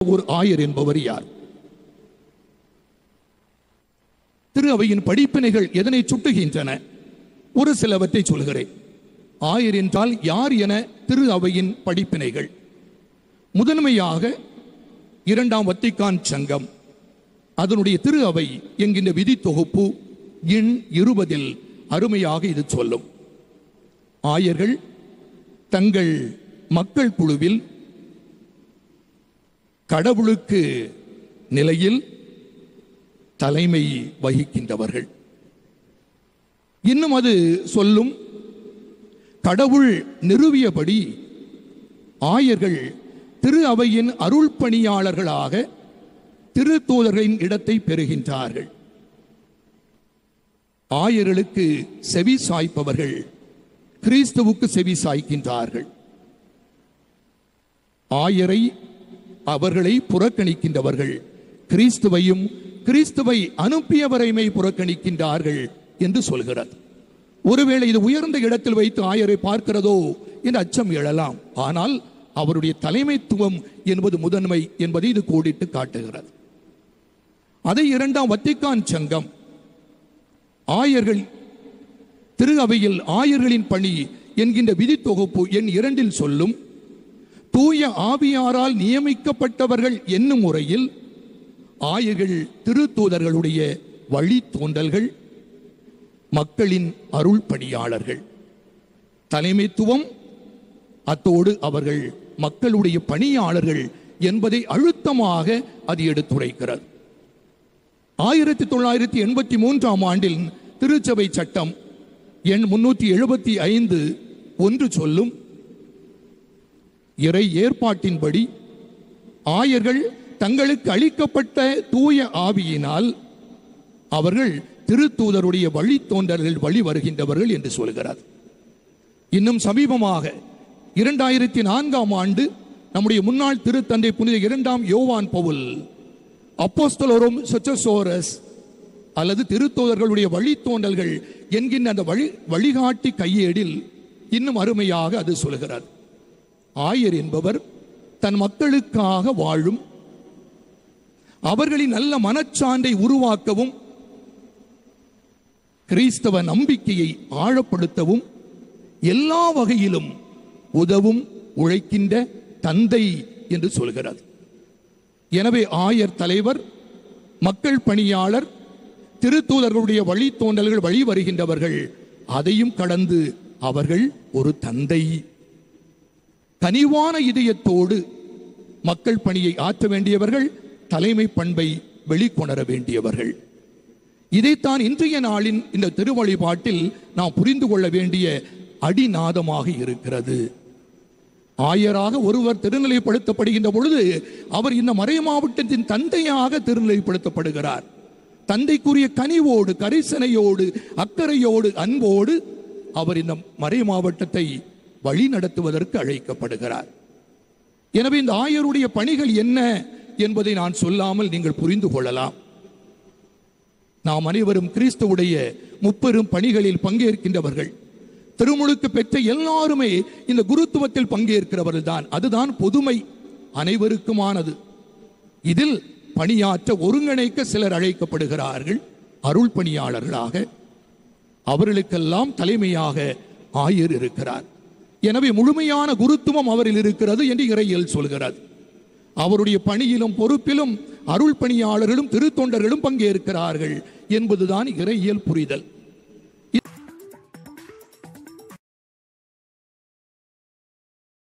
ஒரு ஆயர் என்பவர் யார் திரு அவையின் படிப்பினைகள் எதனை சுட்டுகின்றன ஒரு சிலவற்றை சொல்கிறேன் ஆயர் என்றால் யார் என திரு அவையின் படிப்பினைகள் முதன்மையாக இரண்டாம் வத்திக்கான் சங்கம் அதனுடைய திரு அவை என்கின்ற விதி தொகுப்பு எண் இருபதில் அருமையாக இது சொல்லும் ஆயர்கள் தங்கள் மக்கள் குழுவில் கடவுளுக்கு நிலையில் தலைமை வகிக்கின்றவர்கள் இன்னும் அது சொல்லும் கடவுள் நிறுவியபடி ஆயர்கள் திரு அவையின் அருள் பணியாளர்களாக திரு தூதர்களின் இடத்தை பெறுகின்றார்கள் ஆயர்களுக்கு செவி சாய்ப்பவர்கள் கிறிஸ்துவுக்கு செவி சாய்க்கின்றார்கள் ஆயரை அவர்களை புறக்கணிக்கின்றவர்கள் கிறிஸ்துவையும் கிறிஸ்துவை அனுப்பியவரைமை புறக்கணிக்கின்றார்கள் என்று சொல்கிறது ஒருவேளை இது உயர்ந்த இடத்தில் வைத்து ஆயரை பார்க்கிறதோ என்று அச்சம் எழலாம் ஆனால் அவருடைய தலைமைத்துவம் என்பது முதன்மை என்பதை இது கோடிட்டு காட்டுகிறது அதை இரண்டாம் வத்திக்கான் சங்கம் ஆயர்கள் திரு அவையில் ஆயர்களின் பணி என்கின்ற விதி தொகுப்பு எண் இரண்டில் சொல்லும் தூய ஆவியாரால் நியமிக்கப்பட்டவர்கள் என்னும் முறையில் ஆயர்கள் திருத்தூதர்களுடைய வழித்தோன்றல்கள் மக்களின் அருள் பணியாளர்கள் தலைமைத்துவம் அத்தோடு அவர்கள் மக்களுடைய பணியாளர்கள் என்பதை அழுத்தமாக அது எடுத்துரைக்கிறது ஆயிரத்தி தொள்ளாயிரத்தி எண்பத்தி மூன்றாம் ஆண்டில் திருச்சபை சட்டம் எண் முன்னூற்றி எழுபத்தி ஐந்து ஒன்று சொல்லும் இறை ஏற்பாட்டின்படி ஆயர்கள் தங்களுக்கு அளிக்கப்பட்ட தூய ஆவியினால் அவர்கள் திருத்தூதருடைய வழித்தோன்றல்கள் வழி வருகின்றவர்கள் என்று சொல்கிறார் இன்னும் சமீபமாக இரண்டாயிரத்தி நான்காம் ஆண்டு நம்முடைய முன்னாள் திருத்தந்தை புனித இரண்டாம் யோவான் பவுல் அப்போஸ்தலோரும் சொச்சசோரஸ் அல்லது திருத்தூதர்களுடைய வழித்தோன்றல்கள் என்கின்ற அந்த வழி வழிகாட்டி கையேடில் இன்னும் அருமையாக அது சொல்கிறது ஆயர் என்பவர் தன் மக்களுக்காக வாழும் அவர்களின் நல்ல மனச்சான்றை உருவாக்கவும் கிறிஸ்தவ நம்பிக்கையை ஆழப்படுத்தவும் எல்லா வகையிலும் உதவும் உழைக்கின்ற தந்தை என்று சொல்கிறது எனவே ஆயர் தலைவர் மக்கள் பணியாளர் திருத்தூதர்களுடைய வழித்தோன்றல்கள் வழி வருகின்றவர்கள் அதையும் கடந்து அவர்கள் ஒரு தந்தை கனிவான இதயத்தோடு மக்கள் பணியை ஆற்ற வேண்டியவர்கள் தலைமை பண்பை வெளிக்கொணர வேண்டியவர்கள் இதைத்தான் இன்றைய நாளின் இந்த திருவழிபாட்டில் நாம் புரிந்து கொள்ள வேண்டிய அடிநாதமாக இருக்கிறது ஆயராக ஒருவர் திருநிலைப்படுத்தப்படுகின்ற பொழுது அவர் இந்த மறை மாவட்டத்தின் தந்தையாக திருநிலைப்படுத்தப்படுகிறார் தந்தைக்குரிய கனிவோடு கரிசனையோடு அக்கறையோடு அன்போடு அவர் இந்த மறை மாவட்டத்தை வழி நடத்துவதற்கு அழைக்கப்படுகிறார் எனவே இந்த ஆயருடைய பணிகள் என்ன என்பதை நான் சொல்லாமல் நீங்கள் புரிந்து கொள்ளலாம் நாம் அனைவரும் கிறிஸ்துவுடைய முப்பெரும் பணிகளில் பங்கேற்கின்றவர்கள் திருமுழுக்கு பெற்ற எல்லாருமே இந்த குருத்துவத்தில் பங்கேற்கிறவர்கள் தான் அதுதான் பொதுமை அனைவருக்குமானது இதில் பணியாற்ற ஒருங்கிணைக்க சிலர் அழைக்கப்படுகிறார்கள் அருள் பணியாளர்களாக அவர்களுக்கெல்லாம் தலைமையாக ஆயர் இருக்கிறார் எனவே முழுமையான குருத்துவம் அவரில் இருக்கிறது என்று இறையியல் சொல்கிறது அவருடைய பணியிலும் பொறுப்பிலும் அருள் பணியாளர்களும் திருத்தொண்டர்களும் பங்கேற்கிறார்கள் என்பதுதான் இறையியல் புரிதல்